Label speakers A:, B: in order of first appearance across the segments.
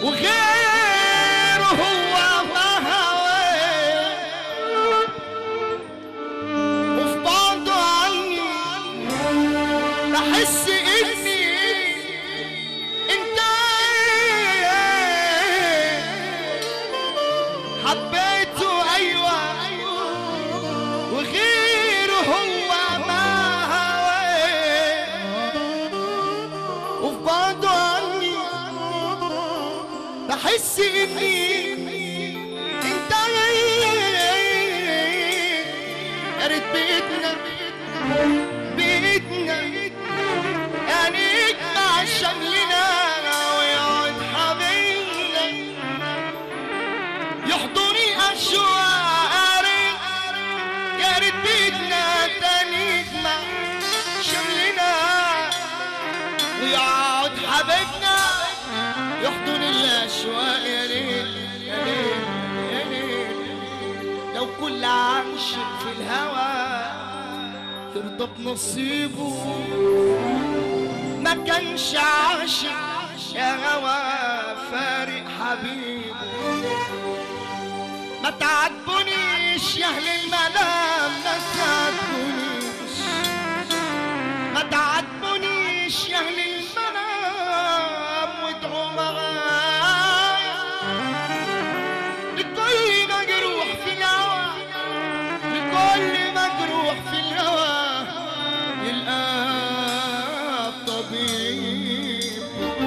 A: وغيره هو ما هواه وفي بعضه عني بحس اني انت حبيته ايوه وغيره هو ما هواه وفي بعضه عني بحس اني انت يا ريت بيتنا بيتنا يعني يجمع شملنا ويقعد حبيبنا يحضني اشواري يا ريت بيتنا تاني يجمع شملنا ويقعد حبيبنا يحضن الاشواق يا ريت يا ريت يا ريت لو كل عاشق في الهوى يرضى بنصيبه ما كانش عاشق يا هوى فارق حبيبه ما تعاتبونيش يا اهل المنام ما تعاتبونيش ما تعاتبونيش يا اهل المنام وادعوا معايا لكل مجروح في الهوى لكل مجروح في الهوى يلقى الطبيب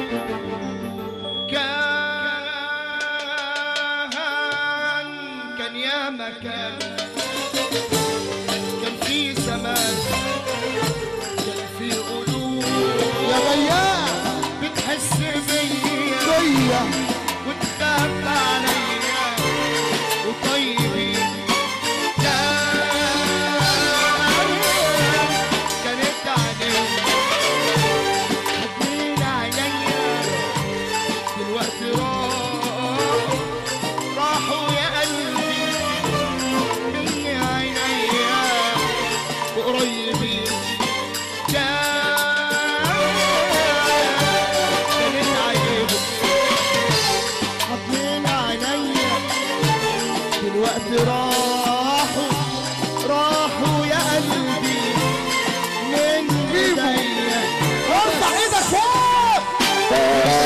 A: كان كان يا مكان كان في زمان كان في قلوب
B: يا بياع
A: بتحس بيا
B: شوية
A: وتخاف عليا وطيبين كان- كانت عليك حضنين عينيا دلوقتي راحوا راحوا يا قلبي مني عينيا وقريبين كان- كانت عيبه حاطين عينيا دلوقتي راحوا راحوا يا قلبي من ايديا
B: ارفع ايدك فوق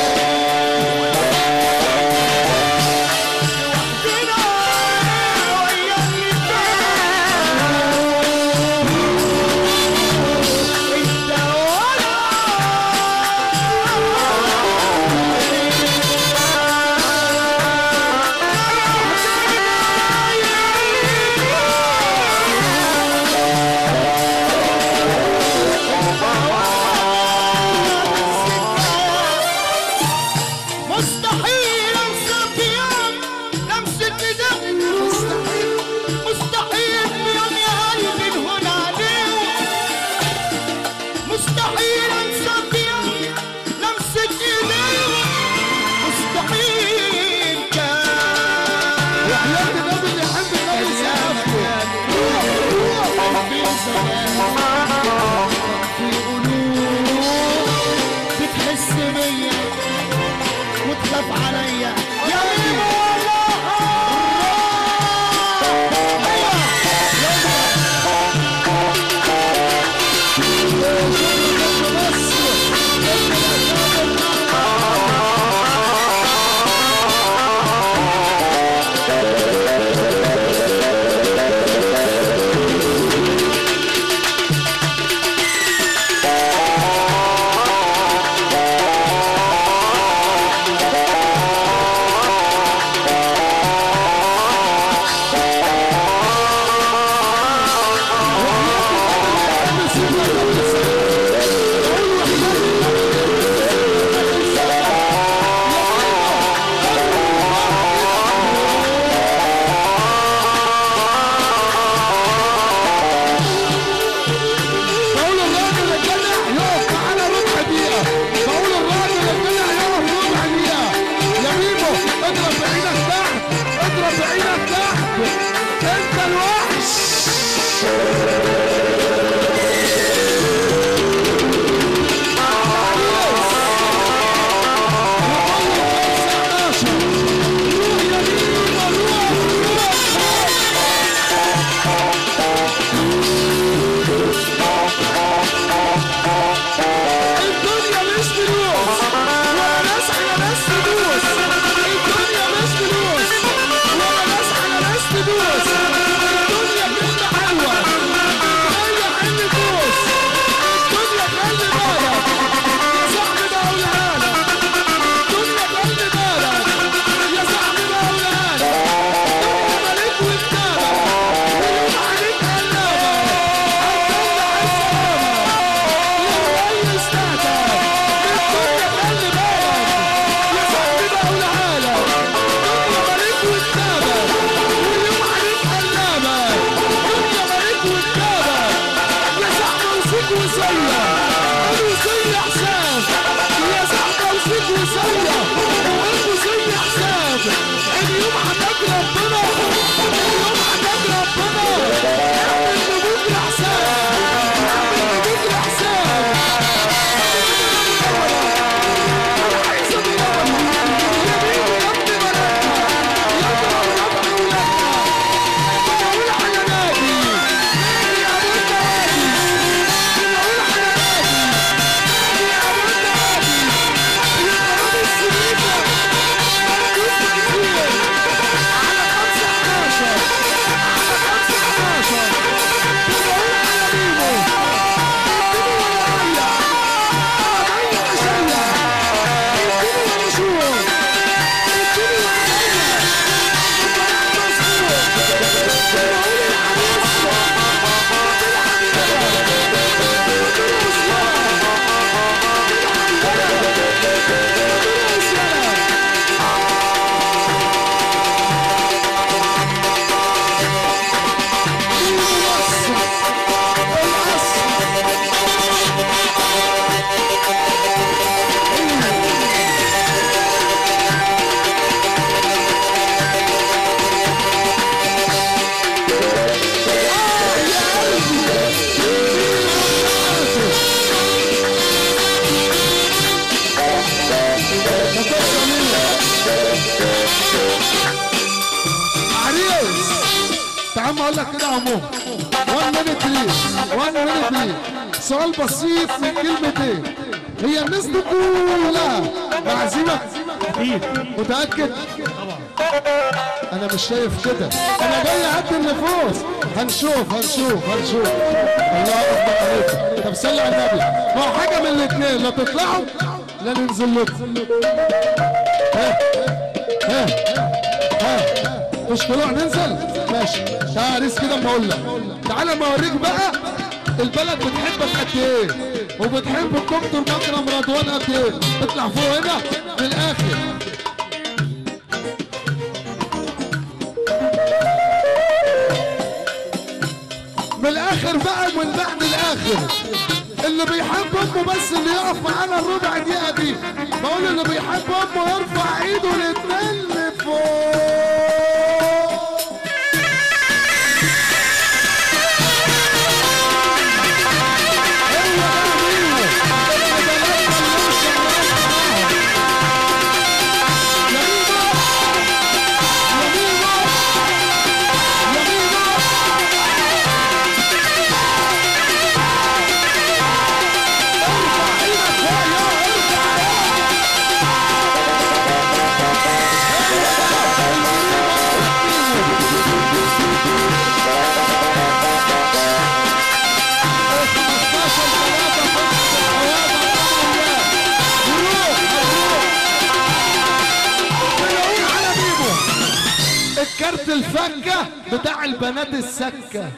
A: وحدنا ويا اللي كان انت مستحيل انسى في يوم لمسة ايدك مستحيل مستحيل في يوم يا قلبي نهون عليك مستحيل انسى في يوم لمسة ايديك مستحيل كان
B: وحياة النبي اللي يحب النبي سقف له
A: في زمان في قلوب بتحس بيا وتخاف عليا يا ميمو
B: ربنا اليوم حاجات ربنا اعمل نبوك الاحسان اعمل نبوك الاحسان عايز ابيض يمين يا ابني بلدنا يضرب ربنا ولادنا بقول على نادي نادي يا ابو النوادي بقول على نادي نادي يا ابو النوادي يضرب السنينة مركز كتير على 5 11 على 5 11 بقول على ميمو اديني ورايا عليا عشية اديني ونشوف اديني ورايا البنات مصروف بقول العريس بتلعب يلا بترقص يلا بتلعب يلا بترقص يلا الأصل الأصل عريس تعال ما اقول لك كده يا عمو 1 مينيت بليز 1 مينيت بليز سؤال بسيط من كلمتين هي الناس دي كلها معزيمة متأكد انا مش شايف كده انا جاي اعدي النفوس هنشوف هنشوف هنشوف الله اكبر عليكم طب صلي على النبي ما هو حاجه من الاثنين لا تطلعوا لا ننزل لكم ها ها ها مش طلوع ننزل ماشي تعال عريس كده اما اقول لك تعالى اما اوريك بقى البلد بتحبك قد ايه وبتحب الدكتور مكرم رضوان قد ايه اطلع فوق هنا من الاخر من الاخر بقى من بعد الاخر اللي بيحب امه بس اللي يقف معانا الربع دقيقه دي بقول اللي بيحب امه يرفع ايده الاتنين لفوق هو ده مين؟ البنات ملهمش مراد معاهم. يا ميمو يا ميمو يا ميمو ارفع ايدك فوق يا ارفع الكارت الفكة بتاع البنات السكة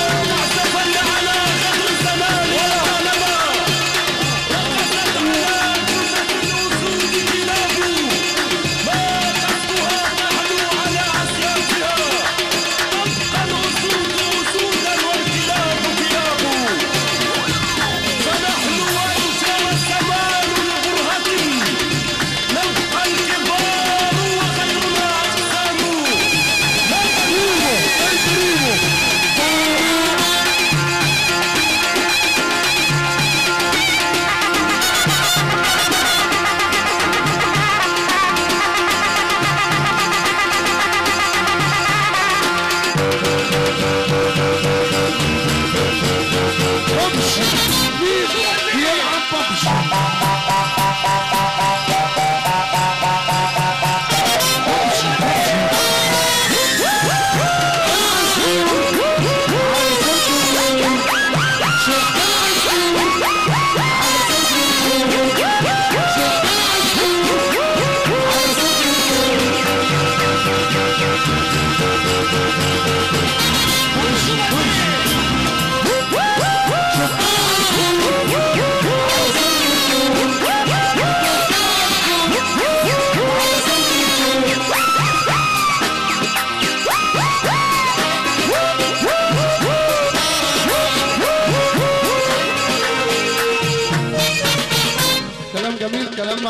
A: صلي على خير الزمان والعالمة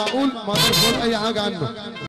B: معقول ما اقدرش اقول اي حاجه عنه